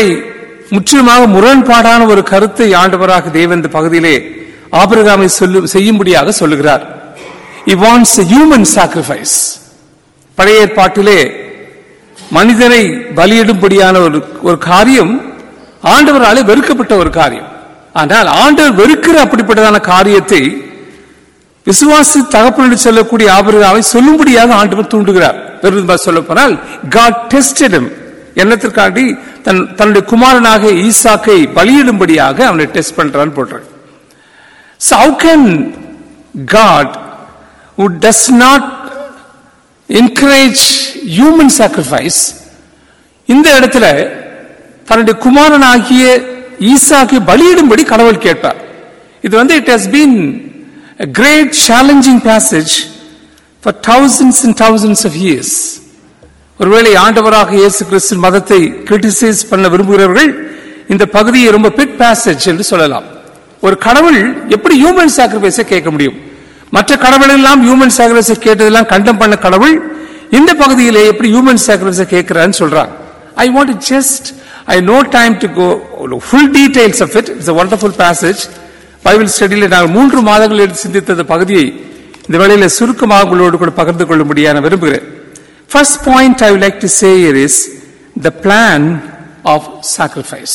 ஒருவேளை முற்றிலுமாக முரண்பாடான ஒரு கருத்தை ஆண்டவராக தேவன் இந்த பகுதியிலே ஆபிரகாமை சொல்லு செய்யும்படியாக சொல்லுகிறார் he wants a human sacrifice பழைய ஏற்பாட்டிலே மனிதனை பலியிடும்படியான ஒரு ஒரு காரியம் ஆண்டவராலே வெறுக்கப்பட்ட ஒரு காரியம் ஆனால் ஆண்டவர் வெறுக்கிற அப்படிப்பட்டதான காரியத்தை விசுவாசி தகப்பனு சொல்லக்கூடிய ஆபிரகாமை சொல்லும்படியாக ஆண்டவர் தூண்டுகிறார் வெறும் சொல்ல போனால் காட் டெஸ்டட் என்னத்திற்காண்டி தன் தன்னுடைய குமாரனாக ஈசாக்கை பலியிடும்படியாக அவனை டெஸ்ட் பண்றான்னு போடுறார் So how can God, who does not encourage human sacrifice, இந்த இடத்துல தன்னுடைய குமாரனாகிய ஈசாக்கை பலியிடும்படி கடவுள் கேட்பார் இது வந்து it has been a great challenging passage for thousands and thousands of years ஒருவேளை ஆண்டவராக இயேசு கிறிஸ்து மதத்தை கிரிட்டிசைஸ் பண்ண விரும்புகிறவர்கள் இந்த பகுதியை ரொம்ப பிட் பேசேஜ் என்று சொல்லலாம் ஒரு கடவுள் எப்படி ஹியூமன் சாக்ரிஃபைஸை கேட்க முடியும் மற்ற கடவுள் எல்லாம் ஹியூமன் சாக்ரிஃபைஸை கேட்டதெல்லாம் கண்டம் பண்ண கடவுள் இந்த பகுதியிலே எப்படி ஹியூமன் சாக்ரிஃபைஸை கேட்கிறான்னு சொல்றாங்க I want just I no time to go full details of it it's wonderful passage Bible ஸ்டடியில் நாங்கள் மூன்று மாதங்கள் எடுத்து சிந்தித்த பகுதியை இந்த வேளையில சுருக்கமாக உங்களோடு கூட பகிர்ந்து கொள்ளும்படியாக நான் விரும்புகிறேன் First point I would like to say here is the plan of sacrifice.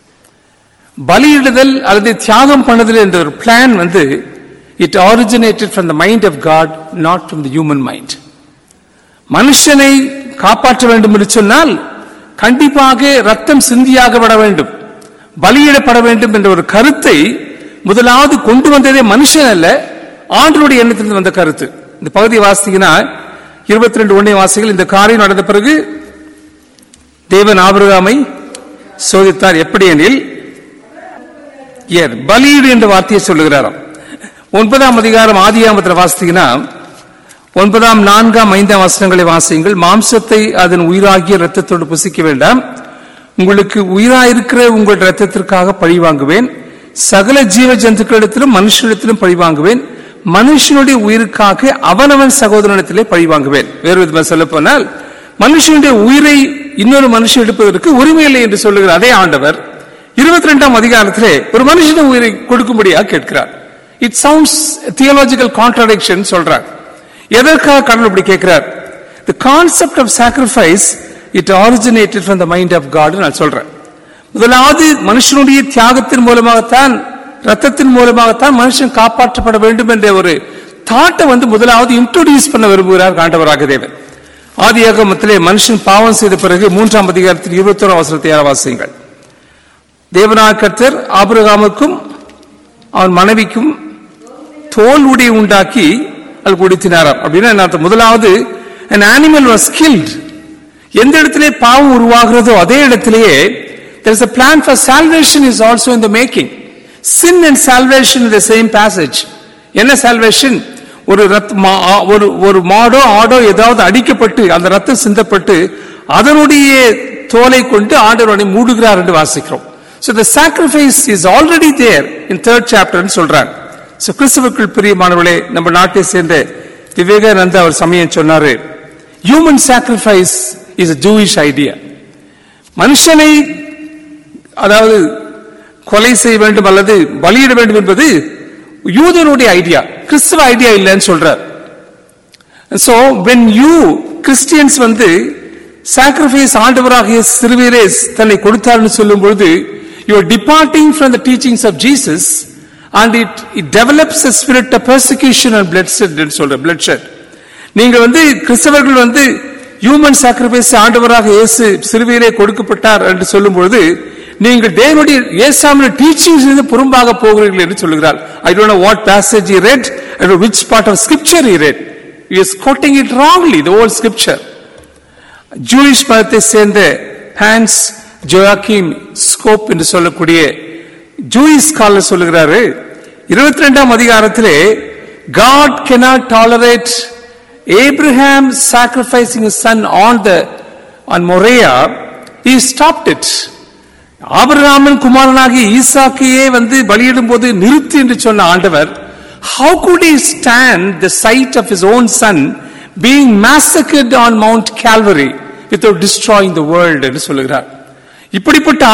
பலியிடுதல் அல்லது தியாகம் பண்ணுதல் என்ற ஒரு பிளான் வந்து it originated from the mind of God not from the human mind மனுஷனை காப்பாற்ற வேண்டும் என்று சொன்னால் கண்டிப்பாக ரத்தம் சிந்தியாக விட வேண்டும் பலியிடப்பட வேண்டும் என்ற ஒரு கருத்தை முதலாவது கொண்டு வந்ததே மனுஷன் அல்ல ஆண்டருடைய எண்ணத்திலிருந்து வந்த கருத்து இந்த பகுதியை வாசித்தீங்கன்னா இருபத்தி ரெண்டு ஒன்றை வாசிகள் இந்த காரியம் நடந்த பிறகு தேவன் ஆபிரகாமை சோதித்தார் எப்படி எனில் ஏர் பலியீடு என்ற வார்த்தையை சொல்லுகிறாராம் ஒன்பதாம் அதிகாரம் ஆதியாமத்தில் வாசித்தீங்கன்னா ஒன்பதாம் நான்காம் ஐந்தாம் வசனங்களை வாசியுங்கள் மாம்சத்தை அதன் உயிராகிய ரத்தத்தோடு புசிக்க வேண்டாம் உங்களுக்கு உயிராயிருக்கிற உங்கள் ரத்தத்திற்காக பழி வாங்குவேன் சகல ஜீவ ஜந்துக்களிடத்திலும் மனுஷனிடத்திலும் பழி வாங்குவேன் மனுஷனுடைய உயிருக்காக அவனவன் சகோதரனிடத்திலே பழி வாங்குவேன் வேறு விதமாக சொல்ல போனால் மனுஷனுடைய உயிரை இன்னொரு மனுஷன் எடுப்பதற்கு உரிமை இல்லை என்று சொல்லுகிற அதே ஆண்டவர் இருபத்தி ரெண்டாம் அதிகாரத்திலே ஒரு மனுஷனுடைய உயிரை கொடுக்கும்படியாக கேட்கிறார் இட் சவுண்ட்ஸ் தியோலாஜிக்கல் கான்ட்ரடிக்ஷன் சொல்றார் எதற்காக கடவுள் இப்படி கேட்கிறார் the concept of sacrifice it originated from the mind of God நான் சொல்றேன் முதலாவது மனுஷனுடைய தியாகத்தின் மூலமாகத்தான் ரத்தத்தின் மூலமாகத்தான் மனுஷன் காப்பாற்றப்பட வேண்டும் என்ற ஒரு தாட்டை வந்து முதலாவது இன்ட்ரோடியூஸ் பண்ண விரும்புகிறார் காண்டவராக தேவன் ஆதியாகமத்திலே மனுஷன் பாவம் செய்த பிறகு மூன்றாம் அதிகாரத்தில் இருபத்தோரு அவசரத்தை வாசியுங்கள் தேவனாக கர்த்தர் ஆபிரகாமுக்கும் அவன் மனைவிக்கும் தோல் உடை உண்டாக்கி அது குடித்தினாராம் அப்படின்னா என்ன அர்த்தம்? முதலாவது an animal was killed எந்த இடத்திலே பாவம் உருவாகிறதோ அதே இடத்திலேயே there is a plan for salvation is also in the making sin and salvation in the same passage என்ன salvation ஒரு ரத் மா- ஆ- ஒரு ஒரு மாடோ ஆடோ ஏதாவது அடிக்கப்பட்டு அந்த ரத்தம் சிந்தப்பட்டு அதனுடைய தோலை கொண்டு ஆண்டவரை மூடுகிறார் என்று வாசிக்கிறோம் so the sacrifice is already there in third chapter ன்னு சொல்றாங்க so கிறிஸ்துவுக்குள் பிரியமானவர்களே நம்ம நாட்டை சேர்ந்த விவேகானந்த அவர் சமயம் சொன்னாரு human sacrifice is a jewish idea மனுஷனை அதாவது கொலை செய்ய வேண்டும் அல்லது பலியிட வேண்டும் என்பது யூதனுடைய ஐடியா கிறிஸ்துவ ஐடியா இல்லைன்னு சொல்றார் சோ வென் யூ கிறிஸ்டியன்ஸ் வந்து சாக்ரிஃபைஸ் ஆண்டவராகிய சிறுவீரே தன்னை கொடுத்தார்னு சொல்லும் பொழுது you are departing from the teachings of Jesus and it it develops a spirit of persecution and bloodshed ன்னு சொல்ற bloodshed நீங்க வந்து கிறிஸ்தவர்கள் வந்து ஹியூமன் சாக்ரிஃபைஸ் ஆண்டவராக இயேசு சிறுவையிலே கொடுக்கப்பட்டார் என்று சொல்லும் பொழுது நீங்கள் தேவனுடைய இயேசாமிய டீச்சிங்ஸ் இருந்து புறம்பாக போகிறீர்கள் என்று சொல்லுகிறார் I don't know what passage he read and which part of scripture he read he is quoting it wrongly the whole scripture Jewish மதத்தை சேர்ந்த ஹான்ஸ் ஜோயாக்கிம் ஸ்கோப் என்று சொல்லக்கூடிய ஜூயிஸ் ஸ்காலர் சொல்லுகிறாரு இருபத்தி ரெண்டாம் அதிகாரத்திலே God cannot tolerate Abraham sacrificing his son on the on Moriah he stopped it ஆபிரகாமின் குமாரனாகிய ஈசாக்கையே வந்து பலியிடும் போது நிறுத்து என்று சொன்ன ஆண்டவர் how could he stand the sight of his own son being massacred on Mount Calvary without destroying the world என்று சொல்லுகிறார் இப்படிப்பட்ட